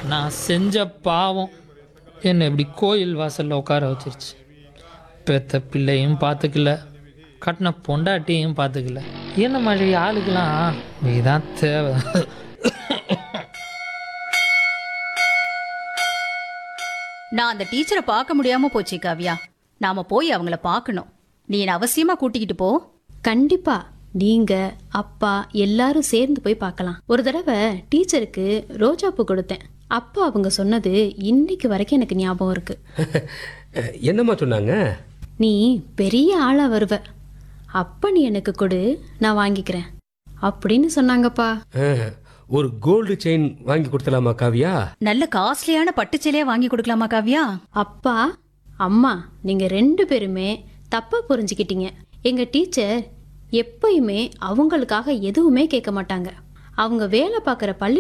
நான் செஞ்ச பாவம் என்னை இப்படி கோயில் வாசலில் உட்கார வச்சிருச்சு பெத்த பிள்ளையும் பார்த்துக்கல கட்டின பொண்டாட்டியும் பார்த்துக்கல என்ன மாதிரி ஆளுக்கெல்லாம் நீதான் தேவை நான் அந்த டீச்சரை பார்க்க முடியாம போச்சு காவ்யா நாம போய் அவங்கள பார்க்கணும் நீ என்னை அவசியமா கூட்டிக்கிட்டு போ கண்டிப்பா நீங்க அப்பா எல்லாரும் சேர்ந்து போய் பார்க்கலாம் ஒரு தடவை டீச்சருக்கு ரோஜாப்பூ கொடுத்தேன் அப்பா அவங்க சொன்னது இன்னைக்கு வரைக்கும் எனக்கு ஞாபகம் இருக்கு என்னம்மா சொன்னாங்க நீ பெரிய ஆளா வருவ அப்ப நீ எனக்கு கொடு நான் வாங்கிக்கிறேன் அப்படின்னு சொன்னாங்கப்பா அஹ், ஒரு கோல்டு செயின் வாங்கி கொடுத்தலாமா காவியா நல்ல காஸ்ட்லியான பட்டுச்சேலையா வாங்கி கொடுக்கலாமா காவ்யா அப்பா அம்மா நீங்க ரெண்டு பேருமே தப்பா புரிஞ்சுக்கிட்டீங்க எங்க டீச்சர் எப்பயுமே அவங்களுக்காக எதுவுமே கேட்க மாட்டாங்க அவங்க வேலை பார்க்குற பள்ளி